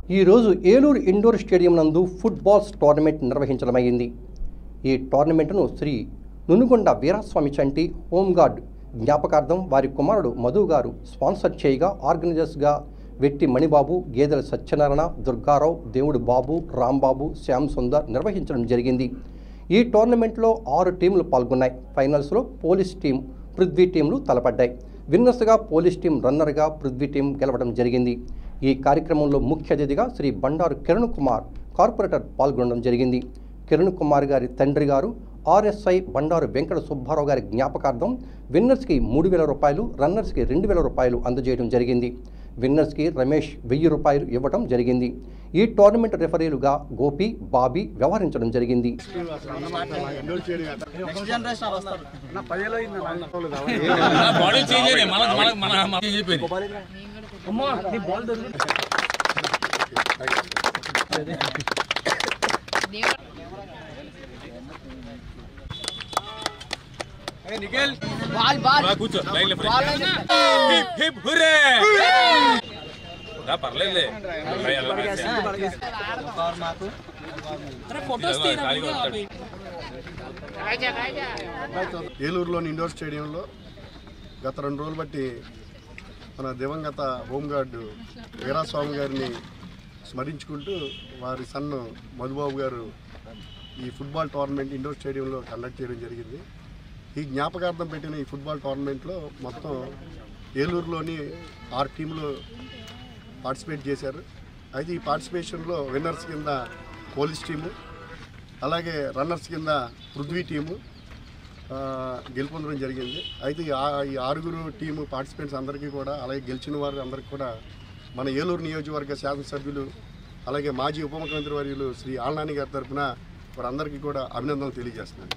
ఈరోజు Eluru indoor stadium నందు footballs tournament నిర్వహించడమైంది ఈ టోర్నమెంట్ను శ్రీ నునుగొండ వీరాస్వామి చంటి హోంగార్డ్ జ్ఞాపకార్థం వారి కుమారుడు మధు గారు స్పాన్సర్ చేయగా ఆర్గనైజర్స్గా వెట్టి మణిబాబు గేదెల సత్యనారాయణ దుర్గారావు దేవుడు బాబు రాంబాబు శ్యామ్ సుందర్ నిర్వహించడం జరిగింది ఈ టోర్నమెంట్లో ఆరు టీంలు పాల్గొన్నాయి ఫైనల్స్లో పోలీస్ టీం పృథ్వీ టీంలు తలపడ్డాయి విన్నర్స్గా పోలీస్ టీం రన్నర్గా పృథ్వీ టీం గెలవడం జరిగింది ఈ కార్యక్రమంలో ముఖ్య అతిథిగా శ్రీ బండారు కిరణ్ కుమార్ కార్పొరేటర్ పాల్గొనడం జరిగింది కిరణ్ కుమార్ గారి తండ్రి గారు ఆర్ఎస్ఐ బండారు వెంకట సుబ్బారావు గారి జ్ఞాపకార్థం విన్నర్స్కి మూడు వేల రూపాయలు రన్నర్స్కి రెండు వేల రూపాయలు అందజేయడం జరిగింది విన్నర్స్కి రమేష్ వెయ్యి రూపాయలు ఇవ్వడం జరిగింది ఈ టోర్నమెంట్ రెఫరీలుగా గోపి బాబీ వ్యవహరించడం జరిగింది బాడీ చేంజ్ అయినాయి మన మన మన మన చేంజ్ అయిపోయింది రా కూర్చో లైన్ హిప్ హిప్ హుర్రే రా పర్లేదులే ఖాళీగా ఉంటాడు ఏలూరులోని ఇండోర్ స్టేడియంలో గత రెండు రోజులు బట్టి మన దివంగత హోంగార్డు వీరాస్వామి గారిని స్మరించుకుంటూ వారి సన్ను మధుబాబు గారు ఈ ఫుట్బాల్ టోర్నమెంట్ ఇండోర్ స్టేడియంలో కండక్ట్ చేయడం జరిగింది ఈ జ్ఞాపకార్థం పెట్టిన ఈ ఫుట్బాల్ టోర్నమెంట్లో మొత్తం ఏలూరులోని ఆరు టీంలు పార్టిసిపేట్ చేశారు అయితే ఈ పార్టిసిపేషన్లో విన్నర్స్ కింద పోలీస్ టీము అలాగే రన్నర్స్ కింద పృథ్వీ టీము ఆ, గెలుపొందడం జరిగింది అయితే ఈ ఆ- ఈ ఆరుగురు టీము పార్టిసిపెంట్స్ అందరికీ కూడా అలాగే గెలిచిన వారు అందరికీ కూడా మన ఏలూరు నియోజకవర్గ శాసనసభ్యులు అలాగే మాజీ ఉప ముఖ్యమంత్రి వర్యులు శ్రీ ఆళ్నాని గారి తరఫున వారందరికీ కూడా అభినందనలు తెలియజేస్తున్నాను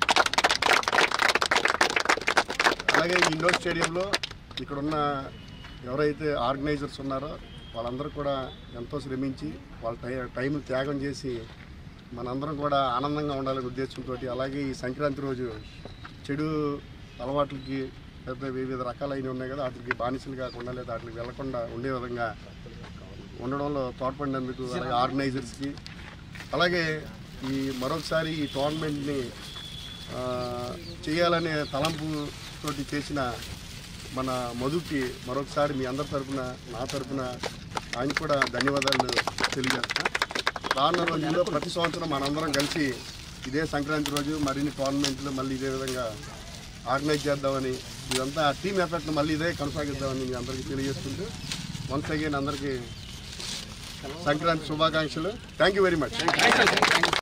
అలాగే ఈ ఇండోర్ స్టేడియంలో ఇక్కడున్న ఎవరైతే ఆర్గనైజర్స్ ఉన్నారో వాళ్ళందరూ కూడా ఎంతో శ్రమించి వాళ్ళ టై టైం త్యాగం చేసి మనందరం కూడా ఆనందంగా ఉండాలనే ఉద్దేశంతో అలాగే ఈ సంక్రాంతి రోజు చెడు అలవాట్లకి పెద్ద వివిధ రకాలైనవి ఉన్నాయి కదా వాటికి బానిసలు కాకుండా లేదా వాటికి వెళ్లకుండా ఉండే విధంగా ఉండడంలో తోడ్పడినందుకు అలాగే ఆర్గనైజర్స్కి అలాగే ఈ మరొకసారి ఈ టోర్నమెంట్ని ఆ, చేయాలనే తలంపు తోటి చేసిన మన మధుకి మరొకసారి మీ అందరి తరపున నా తరపున ఆయన కూడా ధన్యవాదాలు తెలియజేస్తున్నా రానున్న రోజుల్లో ప్రతి సంవత్సరం మనందరం కలిసి ఇదే సంక్రాంతి రోజు మరిన్ని టోర్నమెంట్లు మళ్ళీ ఇదే విధంగా ఆర్గనైజ్ చేద్దామని ఇదంతా టీమ్ ఎఫెక్ట్ మళ్ళీ ఇదే కొనసాగిద్దామని మీ అందరికీ తెలియజేసుకుంటూ వన్స్ అగైన్ అందరికీ సంక్రాంతి శుభాకాంక్షలు థ్యాంక్ యూ వెరీ మచ్